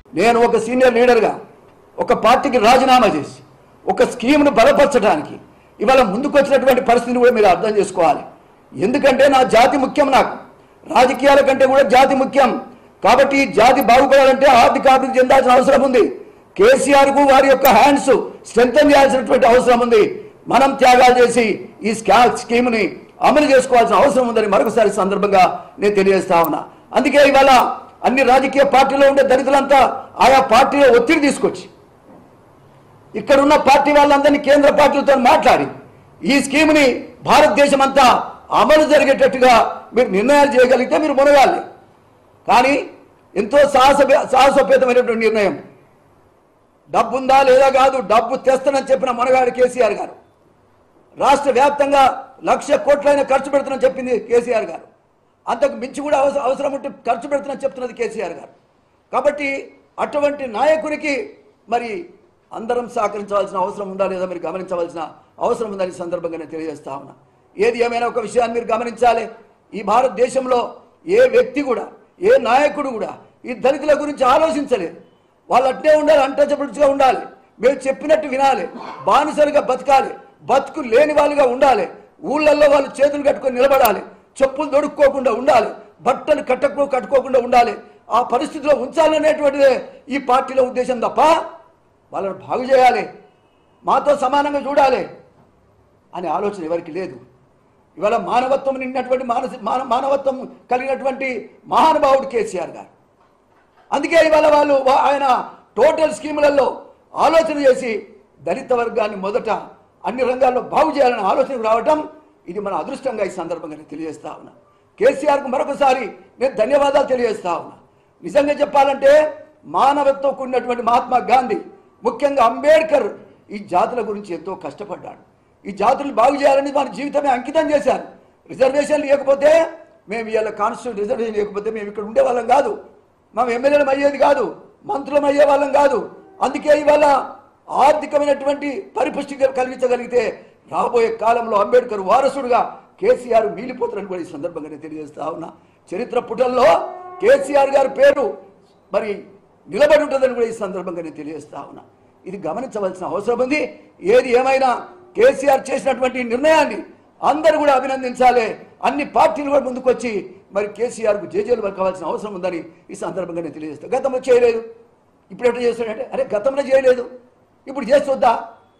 నేను ఒక సీనియర్ లీడర్గా ఒక పార్టీకి రాజీనామా చేసి ఒక స్కీమ్ను బలపరచడానికి ఇవాళ ముందుకు వచ్చినటువంటి పరిస్థితిని కూడా మీరు అర్థం చేసుకోవాలి ఎందుకంటే నా జాతి ముఖ్యం నాకు రాజకీయాల కంటే కూడా జాతి ముఖ్యం కాబట్టి ఈ జాతి బాగుపడాలంటే ఆర్థిక అభివృద్ధి చెందాల్సిన అవసరం ఉంది కేసీఆర్కు వారి యొక్క హ్యాండ్స్ స్ట్రెంగ్ చేయాల్సినటువంటి అవసరం ఉంది మనం త్యాగాలు చేసి ఈ స్కా స్కీమ్ని అమలు చేసుకోవాల్సిన అవసరం ఉందని మరొకసారి సందర్భంగా నేను తెలియజేస్తా ఉన్నా అందుకే ఇవాళ అన్ని రాజకీయ పార్టీలో ఉండే దళితులంతా ఆయా పార్టీలో ఒత్తిడి తీసుకొచ్చి ఇక్కడ ఉన్న పార్టీ వాళ్ళందరినీ కేంద్ర పార్టీలతో మాట్లాడి ఈ స్కీమ్ని భారతదేశం అంతా అమలు జరిగేటట్టుగా మీరు నిర్ణయాలు చేయగలిగితే మీరు మునగాలి కానీ ఎంతో సాహస సాహసోపేతమైనటువంటి నిర్ణయం డబ్బు ఉందా లేదా కాదు డబ్బు తెస్తానని చెప్పిన మనగాడు కేసీఆర్ గారు రాష్ట్ర వ్యాప్తంగా లక్ష కోట్లైన ఖర్చు పెడుతున్నాని చెప్పింది కేసీఆర్ గారు అంతకు మించి కూడా అవసరం అవసరం ఉంటే ఖర్చు పెడుతున్నాని చెప్తున్నది కేసీఆర్ గారు కాబట్టి అటువంటి నాయకునికి మరి అందరం సహకరించవలసిన అవసరం ఉందా లేదా మీరు గమనించవలసిన అవసరం ఉందని ఈ సందర్భంగా నేను తెలియజేస్తా ఉన్నా ఏది ఏమైనా ఒక విషయాన్ని మీరు గమనించాలి ఈ భారతదేశంలో ఏ వ్యక్తి కూడా ఏ నాయకుడు కూడా ఈ దళితుల గురించి ఆలోచించలేదు వాళ్ళు అట్నే ఉండాలి అన్టచబుల్స్గా ఉండాలి మేము చెప్పినట్టు వినాలి బానిసలుగా బతకాలి బతుకు లేని వాళ్ళుగా ఉండాలి ఊళ్ళల్లో వాళ్ళు చేతులు కట్టుకొని నిలబడాలి చెప్పులు దొడుక్కోకుండా ఉండాలి బట్టలు కట్టకో కట్టుకోకుండా ఉండాలి ఆ పరిస్థితిలో ఉంచాలనేటువంటిదే ఈ పార్టీల ఉద్దేశం తప్ప వాళ్ళని బాగు చేయాలి మాతో సమానంగా చూడాలి అనే ఆలోచన ఎవరికి లేదు ఇవాళ మానవత్వం నిండినటువంటి మానసి మాన మానవత్వం కలిగినటువంటి మహానుభావుడు కేసీఆర్ గారు అందుకే ఇవాళ వాళ్ళు వా- ఆయన టోటల్ స్కీములలో ఆలోచన చేసి దళిత వర్గాన్ని మొదట అన్ని రంగాల్లో బాగు చేయాలనే ఆలోచనకు రావటం ఇది మన అదృష్టంగా ఈ సందర్భంగా నేను తెలియజేస్తా ఉన్నా కేసీఆర్కు మరొకసారి నేను ధన్యవాదాలు తెలియజేస్తా ఉన్నా నిజంగా చెప్పాలంటే మానవత్వం కూడినటువంటి మహాత్మా గాంధీ ముఖ్యంగా అంబేద్కర్ ఈ జాతుల గురించి ఎంతో కష్టపడ్డాడు ఈ జాతులు బాగు చేయాలని మన జీవితమే అంకితం చేశారు రిజర్వేషన్ లేకపోతే మేము ఇవాళ కాన్స్టిట్యూట్ రిజర్వేషన్ లేకపోతే మేము ఇక్కడ ఉండే వాళ్ళం కాదు మేము ఎమ్మెల్యేలం అయ్యేది కాదు మంత్రులం అయ్యే వాళ్ళం కాదు అందుకే ఇవాళ ఆర్థికమైనటువంటి పరిపుష్టి కలిగించగలిగితే రాబోయే కాలంలో అంబేద్కర్ వారసుడుగా కేసీఆర్ మిగిలిపోతారని కూడా ఈ సందర్భంగా నేను తెలియజేస్తా ఉన్నా చరిత్ర పుటల్లో కేసీఆర్ గారి పేరు మరి నిలబడి ఉంటుందని కూడా ఈ సందర్భంగా నేను తెలియజేస్తా ఉన్నా ఇది గమనించవలసిన అవసరం ఉంది ఏది ఏమైనా కేసీఆర్ చేసినటువంటి నిర్ణయాన్ని అందరూ కూడా అభినందించాలి అన్ని పార్టీలు కూడా ముందుకొచ్చి మరి కేసీఆర్కు జేజేలు పలకవలసిన అవసరం ఉందని ఈ సందర్భంగా నేను తెలియజేస్తాను గతంలో చేయలేదు ఇప్పుడు ఎట్లా చేస్తాడంటే అరే గతంలో చేయలేదు ఇప్పుడు చేస్తుందా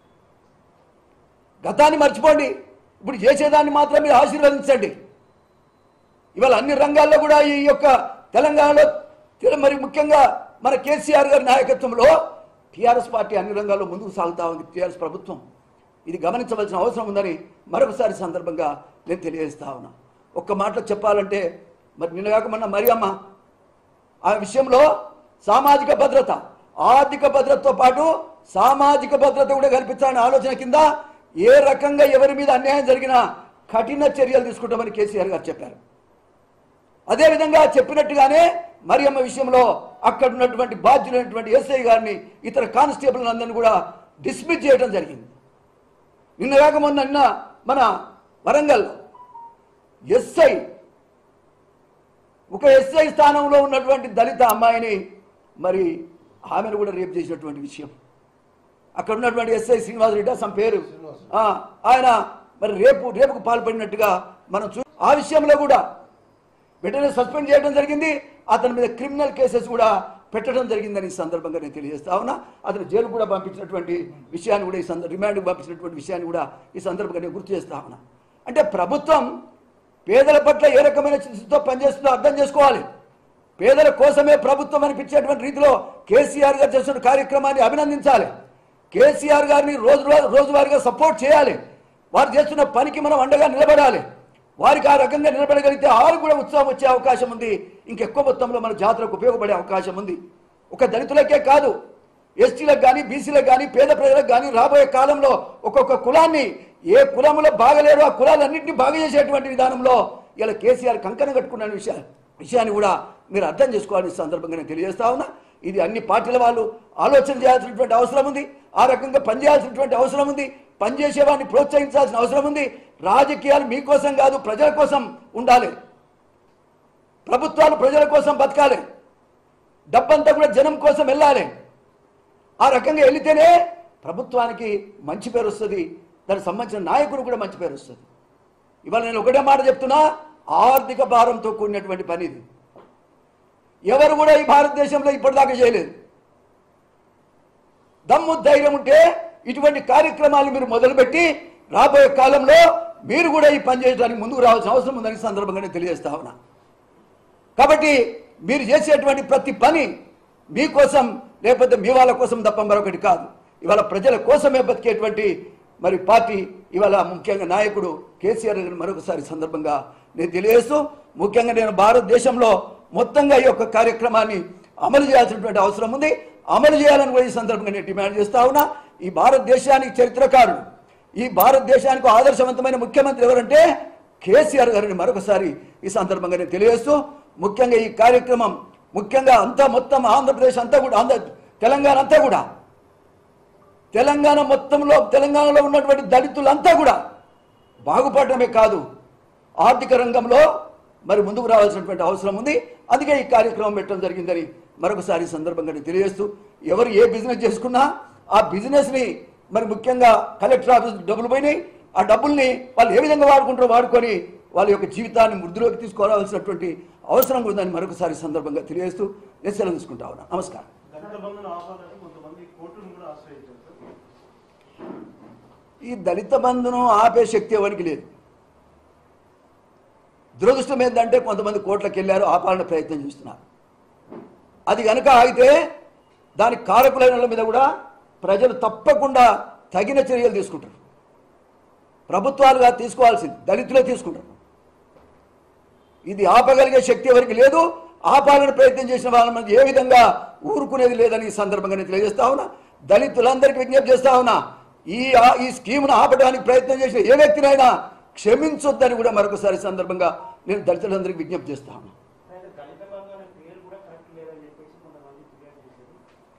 గతాన్ని మర్చిపోండి ఇప్పుడు చేసేదాన్ని మాత్రం మీరు ఆశీర్వదించండి ఇవాళ అన్ని రంగాల్లో కూడా ఈ యొక్క తెలంగాణలో తెల- మరి ముఖ్యంగా మన కేసీఆర్ గారి నాయకత్వంలో టీఆర్ఎస్ పార్టీ అన్ని రంగాల్లో ముందుకు సాగుతా ఉంది టీఆర్ఎస్ ప్రభుత్వం ఇది గమనించవలసిన అవసరం ఉందని మరొకసారి సందర్భంగా నేను తెలియజేస్తా ఉన్నా ఒక్క మాటలో చెప్పాలంటే మరి నిన్నగాక మొన్న మరియమ్మ ఆ విషయంలో సామాజిక భద్రత ఆర్థిక భద్రతతో పాటు సామాజిక భద్రత కూడా కల్పించాలనే ఆలోచన కింద ఏ రకంగా ఎవరి మీద అన్యాయం జరిగినా కఠిన చర్యలు తీసుకుంటామని కేసీఆర్ గారు చెప్పారు అదేవిధంగా చెప్పినట్టుగానే మరియమ్మ విషయంలో అక్కడ ఉన్నటువంటి బాధ్యులైనటువంటి ఎస్ఐ గారిని ఇతర కానిస్టేబుల్ అందరినీ కూడా డిస్మిస్ చేయడం జరిగింది నిన్న కాక మొన్న నిన్న మన వరంగల్లో ఎస్ఐ ఒక ఎస్ఐ స్థానంలో ఉన్నటువంటి దళిత అమ్మాయిని మరి ఆమెను కూడా రేపు చేసినటువంటి విషయం అక్కడ ఉన్నటువంటి ఎస్ఐ శ్రీనివాస్ రెడ్డి అసలు పేరు ఆ, ఆయన మరి రేపు రేపుకు పాల్పడినట్టుగా మనం చూ ఆ విషయంలో కూడా వెంటనే సస్పెండ్ చేయడం జరిగింది అతని మీద క్రిమినల్ కేసెస్ కూడా పెట్టడం జరిగిందని ఈ సందర్భంగా నేను తెలియజేస్తా ఉన్నా అతను జైలు కూడా పంపించినటువంటి విషయాన్ని కూడా ఈ సందర్భ రిమాండ్కి పంపించినటువంటి విషయాన్ని కూడా ఈ సందర్భంగా నేను గుర్తు చేస్తా ఉన్నా అంటే ప్రభుత్వం పేదల పట్ల ఏ రకమైన చిత్తతో పనిచేస్తుందో అర్థం చేసుకోవాలి పేదల కోసమే ప్రభుత్వం అనిపించేటువంటి రీతిలో కేసీఆర్ గారు చేస్తున్న కార్యక్రమాన్ని అభినందించాలి కేసీఆర్ గారిని రోజు రోజు రోజువారీగా సపోర్ట్ చేయాలి వారు చేస్తున్న పనికి మనం అండగా నిలబడాలి వారికి ఆ రకంగా నిలబడగలిగితే ఆరు కూడా ఉత్సాహం వచ్చే అవకాశం ఉంది ఇంకెక్కువ మొత్తంలో మన జాతరకు ఉపయోగపడే అవకాశం ఉంది ఒక దళితులకే కాదు ఎస్టీలకు కానీ బీసీలకు కానీ పేద ప్రజలకు కానీ రాబోయే కాలంలో ఒక్కొక్క కులాన్ని ఏ కులంలో బాగలేరు ఆ కులాలన్నింటినీ బాగా చేసేటువంటి విధానంలో ఇలా కేసీఆర్ కంకణం కట్టుకున్న విషయా విషయాన్ని కూడా మీరు అర్థం చేసుకోవాలని ఈ సందర్భంగా నేను తెలియజేస్తా ఉన్నా ఇది అన్ని పార్టీల వాళ్ళు ఆలోచన చేయాల్సినటువంటి అవసరం ఉంది ఆ రకంగా పనిచేయాల్సినటువంటి అవసరం ఉంది పనిచేసే వారిని ప్రోత్సహించాల్సిన అవసరం ఉంది రాజకీయాలు మీకోసం కాదు ప్రజల కోసం ఉండాలి ప్రభుత్వాలు ప్రజల కోసం బతకాలి డబ్బంతా కూడా జనం కోసం వెళ్ళాలి ఆ రకంగా వెళితేనే ప్రభుత్వానికి మంచి పేరు వస్తుంది దానికి సంబంధించిన నాయకుడు కూడా మంచి పేరు వస్తుంది ఇవాళ నేను ఒకటే మాట చెప్తున్నా ఆర్థిక భారంతో కూడినటువంటి పని ఇది ఎవరు కూడా ఈ భారతదేశంలో ఇప్పటిదాకా చేయలేదు దమ్ము ధైర్యం ఉంటే ఇటువంటి కార్యక్రమాలు మీరు మొదలుపెట్టి రాబోయే కాలంలో మీరు కూడా ఈ పని చేయడానికి ముందుకు రావాల్సిన అవసరం ఉందని ఈ సందర్భంగా నేను తెలియజేస్తా ఉన్నా కాబట్టి మీరు చేసేటువంటి ప్రతి పని మీకోసం లేకపోతే మీ వాళ్ళ కోసం తప్ప మరొకటి కాదు ఇవాళ ప్రజల కోసమే బతికేటువంటి మరి పార్టీ ఇవాళ ముఖ్యంగా నాయకుడు కేసీఆర్ గారిని మరొకసారి సందర్భంగా నేను తెలియజేస్తూ ముఖ్యంగా నేను భారతదేశంలో మొత్తంగా ఈ యొక్క కార్యక్రమాన్ని అమలు చేయాల్సినటువంటి అవసరం ఉంది అమలు చేయాలని కూడా ఈ సందర్భంగా నేను డిమాండ్ చేస్తా ఉన్నా ఈ భారతదేశానికి చరిత్రకారుడు ఈ భారతదేశానికి ఆదర్శవంతమైన ముఖ్యమంత్రి ఎవరంటే కేసీఆర్ గారిని మరొకసారి ఈ సందర్భంగా నేను తెలియజేస్తూ ముఖ్యంగా ఈ కార్యక్రమం ముఖ్యంగా అంతా మొత్తం ఆంధ్రప్రదేశ్ అంతా కూడా ఆంధ్ర తెలంగాణ అంతా కూడా తెలంగాణ మొత్తంలో తెలంగాణలో ఉన్నటువంటి దళితులంతా కూడా బాగుపడమే కాదు ఆర్థిక రంగంలో మరి ముందుకు రావాల్సినటువంటి అవసరం ఉంది అందుకే ఈ కార్యక్రమం పెట్టడం జరిగిందని మరొకసారి ఈ సందర్భంగా నేను తెలియజేస్తూ ఎవరు ఏ బిజినెస్ చేసుకున్నా ఆ బిజినెస్ని మరి ముఖ్యంగా కలెక్టర్ ఆఫీస్ డబ్బులు పోయినాయి ఆ డబ్బుల్ని వాళ్ళు ఏ విధంగా వాడుకుంటారో వాడుకొని వాళ్ళ యొక్క జీవితాన్ని వృద్ధిలోకి తీసుకోవాల్సినటువంటి అవసరం ఉందని మరొకసారి ఈ సందర్భంగా తెలియజేస్తూ నేను సెలవు తీసుకుంటా ఉన్నా నమస్కారం దళిత బంధును ఆపాలని కొంతమంది కోర్టును కూడా ఆశ్రయించారు సార్ ఈ దళిత బంధును ఆపే శక్తి ఎవరికి లేదు దురదృష్టం ఏంటంటే కొంతమంది కోట్లకు వెళ్ళారు ఆపాలనే ప్రయత్నం చేస్తున్నారు అది కనుక ఆగితే దానికి కారకులైన వాళ్ళ మీద కూడా ప్రజలు తప్పకుండా తగిన చర్యలు తీసుకుంటారు ప్రభుత్వాలుగా తీసుకోవాల్సింది దళితులే తీసుకుంటారు ఇది ఆపగలిగే శక్తి ఎవరికి లేదు ఆపాలని ప్రయత్నం చేసిన వాళ్ళ మీద ఏ విధంగా ఊరుకునేది లేదని ఈ సందర్భంగా నేను తెలియజేస్తా ఉన్నా దళితులందరికీ విజ్ఞప్తి చేస్తా ఉన్నా ఈ ఆ- ఈ స్కీమ్ను ఆపడానికి ప్రయత్నం చేసిన ఏ వ్యక్తినైనా క్షమించొద్దని కూడా మరొకసారి సందర్భంగా నేను దళితులందరికీ విజ్ఞప్తి చేస్తా ఉన్నా అయితే దళిత బంధు అనే పేరు కూడా కరెక్ట్ లేదని చెప్పేసి కొంతమంది ఫిర్యాదు చేశారు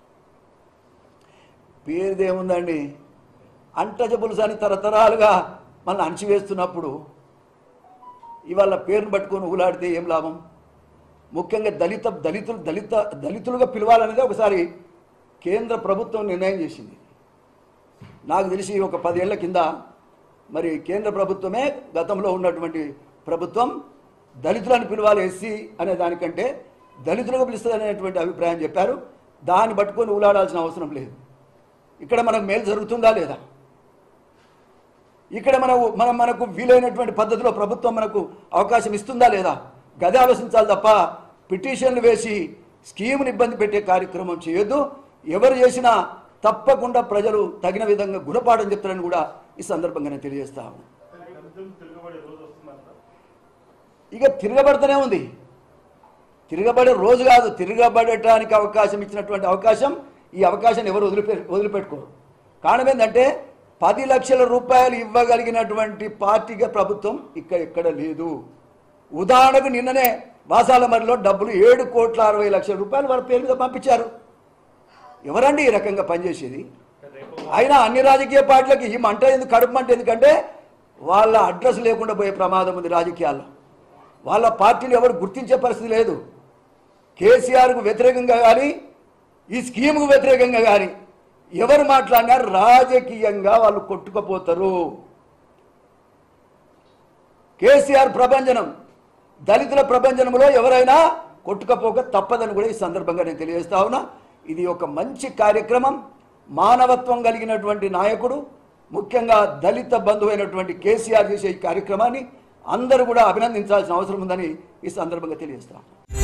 పేరుదేముందండి అంటజబుల్స్ అని తరతరాలుగా మన అణచివేస్తున్నప్పుడు ఇవాళ పేరును పట్టుకొని ఊలాడితే ఏం లాభం ముఖ్యంగా దళిత దళితులు దళిత దళితులుగా పిలవాలనేది ఒకసారి కేంద్ర ప్రభుత్వం నిర్ణయం చేసింది నాకు తెలిసి ఒక పదేళ్ల కింద మరి కేంద్ర ప్రభుత్వమే గతంలో ఉన్నటువంటి ప్రభుత్వం దళితులను పిలవాలి ఎస్సీ అనే దానికంటే దళితులుగా పిలుస్తుంది అనేటువంటి అభిప్రాయం చెప్పారు దాన్ని పట్టుకొని ఊలాడాల్సిన అవసరం లేదు ఇక్కడ మనకు మేలు జరుగుతుందా లేదా ఇక్కడ మన మనం మనకు వీలైనటువంటి పద్ధతిలో ప్రభుత్వం మనకు అవకాశం ఇస్తుందా లేదా గదే ఆలోచించాలి తప్ప పిటిషన్లు వేసి స్కీమ్ని ఇబ్బంది పెట్టే కార్యక్రమం చేయొద్దు ఎవరు చేసినా తప్పకుండా ప్రజలు తగిన విధంగా గుణపాఠం చెప్తారని కూడా ఈ సందర్భంగా నేను తెలియజేస్తా ఉన్నాను. దళితులు తిరగబడే రోజు వస్తుందంట ఇక తిరగబడుతూనే ఉంది తిరగబడే రోజు కాదు తిరగబడటానికి అవకాశం ఇచ్చినటువంటి అవకాశం ఈ అవకాశాన్ని ఎవరు వదిలిపె వదిలిపెట్టుకోరు కారణం ఏంటంటే పది లక్షల రూపాయలు ఇవ్వగలిగినటువంటి పార్టీగా ప్రభుత్వం ఇక్కడ ఎక్కడ లేదు ఉదాహరణకు నిన్ననే వాసాలమరిలో డబ్బులు ఏడు కోట్ల అరవై లక్షల రూపాయలు వాళ్ళ పేరు మీద పంపించారు ఎవరండి ఈ రకంగా పనిచేసేది అయినా అన్ని రాజకీయ పార్టీలకి ఈ మంట ఎందుకు కడుపు మంట ఎందుకంటే వాళ్ళ అడ్రస్ లేకుండా పోయే ప్రమాదం ఉంది రాజకీయాల్లో వాళ్ళ పార్టీలు ఎవరు గుర్తించే పరిస్థితి లేదు కేసీఆర్కు వ్యతిరేకంగా కానీ ఈ స్కీమ్కు వ్యతిరేకంగా కానీ ఎవరు మాట్లాడినా రాజకీయంగా వాళ్ళు కొట్టుకుపోతారు కేసీఆర్ ప్రభంజనం దళితుల ప్రభంజనంలో ఎవరైనా కొట్టుకపోక తప్పదని కూడా ఈ సందర్భంగా నేను తెలియజేస్తా ఉన్నా ఇది ఒక మంచి కార్యక్రమం మానవత్వం కలిగినటువంటి నాయకుడు ముఖ్యంగా దళిత బంధువైనటువంటి కేసీఆర్ చేసే ఈ కార్యక్రమాన్ని అందరూ కూడా అభినందించాల్సిన అవసరం ఉందని ఈ సందర్భంగా తెలియజేస్తాను